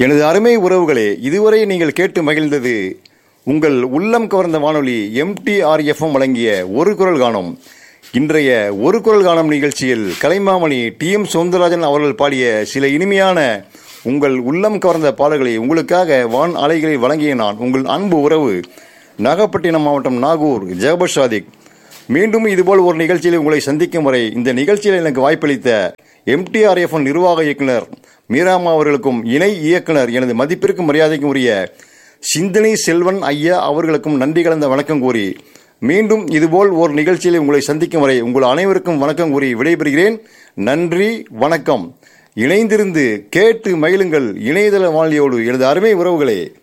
எனது அருமை உறவுகளே இதுவரை நீங்கள் கேட்டு மகிழ்ந்தது உங்கள் உள்ளம் கவர்ந்த வானொலி எம்டிஆர்எஃப்எம் வழங்கிய ஒரு குரல் காணும் இன்றைய ஒரு குரல் காணும் நிகழ்ச்சியில் கலைமாமணி டி எம் சவுந்தரராஜன் அவர்கள் பாடிய சில இனிமையான உங்கள் உள்ளம் கவர்ந்த பாடல்களை உங்களுக்காக வான் அலைகளில் வழங்கிய நான் உங்கள் அன்பு உறவு நாகப்பட்டினம் மாவட்டம் நாகூர் ஜெகபர் சாதிக் மீண்டும் இதுபோல் ஒரு நிகழ்ச்சியில் உங்களை சந்திக்கும் வரை இந்த நிகழ்ச்சியில் எனக்கு வாய்ப்பளித்த எம்டிஆர்எஃப் நிர்வாக இயக்குனர் மீராமா அவர்களுக்கும் இணை இயக்குனர் எனது மதிப்பிற்கும் மரியாதைக்கும் உரிய சிந்தனை செல்வன் ஐயா அவர்களுக்கும் நன்றி கலந்த வணக்கம் கூறி மீண்டும் இதுபோல் ஒரு நிகழ்ச்சியில் உங்களை சந்திக்கும் வரை உங்கள் அனைவருக்கும் வணக்கம் கூறி விடைபெறுகிறேன் நன்றி வணக்கம் இணைந்திருந்து கேட்டு மகிழுங்கள் இணையதள வானொலியோடு எனது அருமை உறவுகளே